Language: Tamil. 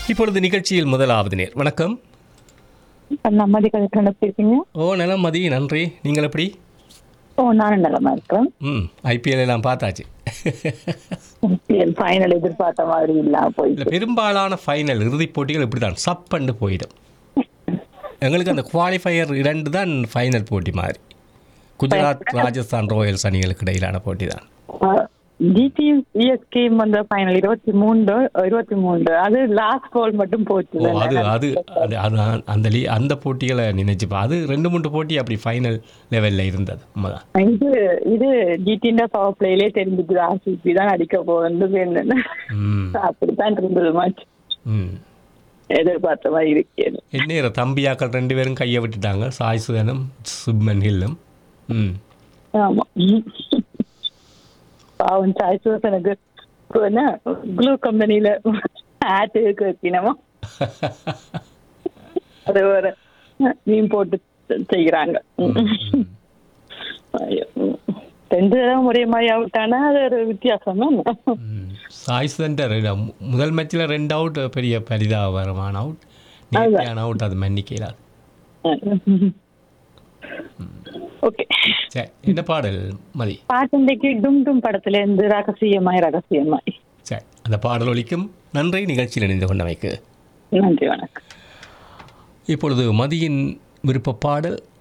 இப்பொழுது நிகழ்ச்சியில் முதலாவது நேர் வணக்கம் நம்மதி கதை அனுப்பியிருக்கீங்க ஓ நலம் மதி நன்றி நீங்கள் எப்படி ஓ நானும் நலமா இருக்கிறேன் ம் ஐபிஎல் எல்லாம் பார்த்தாச்சு ஃபைனல் எதிர்பார்த்த மாதிரி இல்லாம இல்லை போயிட்டு பெரும்பாலான ஃபைனல் இறுதிப் போட்டிகள் இப்படி தான் சப்பண்டு போயிடும் எங்களுக்கு அந்த குவாலிஃபயர் இரண்டு தான் ஃபைனல் போட்டி மாதிரி குஜராத் ராஜஸ்தான் ராயல்ஸ் அணிகளுக்கு இடையிலான போட்டி தான் ஜிடி சிஎஸ்கே வந்த ஃபைனல் இருபத்தி மூன்று இருபத்தி மூன்று அது லாஸ்ட் கோல் மட்டும் போச்சு ஓ அது அது அது அது அந்த லீ அந்த போட்டிகளை நினைச்சுப்பா அது ரெண்டு மூன்று போட்டி அப்படி ஃபைனல் லெவலில் இருந்தது உண்மைதான் இது இது ஜிடின்ற பவர் பிளேலே தெரிஞ்சுக்குது ஆர்சிபி தான் அடிக்க போகிறது என்னன்னு ம் அப்படித்தான் இருந்தது மேட்ச் ம் எதிர்பார்த்த மாதிரி இருக்கேன் என்ன தம்பியாக்கள் ரெண்டு பேரும் கையை விட்டுட்டாங்க சாய் சுதனும் சுப்மன் ஹில்லும் ம் ஆமா பாவம் சாய்ஸ் எனக்கு என்ன க்ளூ கம்பெனியில ஆட்டு வைக்கணுமா அது ஒரு மீன் போட்டு செய்கிறாங்க ஐயோ. ரெண்டு தடவை ஒரே மாதிரி அவுட் ஆனா அது ஒரு வித்தியாசம் தான் ம். சாய் சுதன் முதல் மேட்ச்சில் ரெண்டு அவுட் பெரிய பரிதாபகரமான அவுட் நேர்த்தியான அவுட் அது மன்னிக்கிறாது ஓகே சரி என்ன பாடல் மதி பாட்டண்டைக்கு டும் டும் படத்துல இருந்து ரகசியமாய் ரகசியமாய் சரி அந்த பாடல் ஒலிக்கும் நன்றி நிகழ்ச்சியில் இணைந்து கொண்டமைக்கு நன்றி வணக்கம் இப்பொழுது மதியின் விருப்ப பாடல்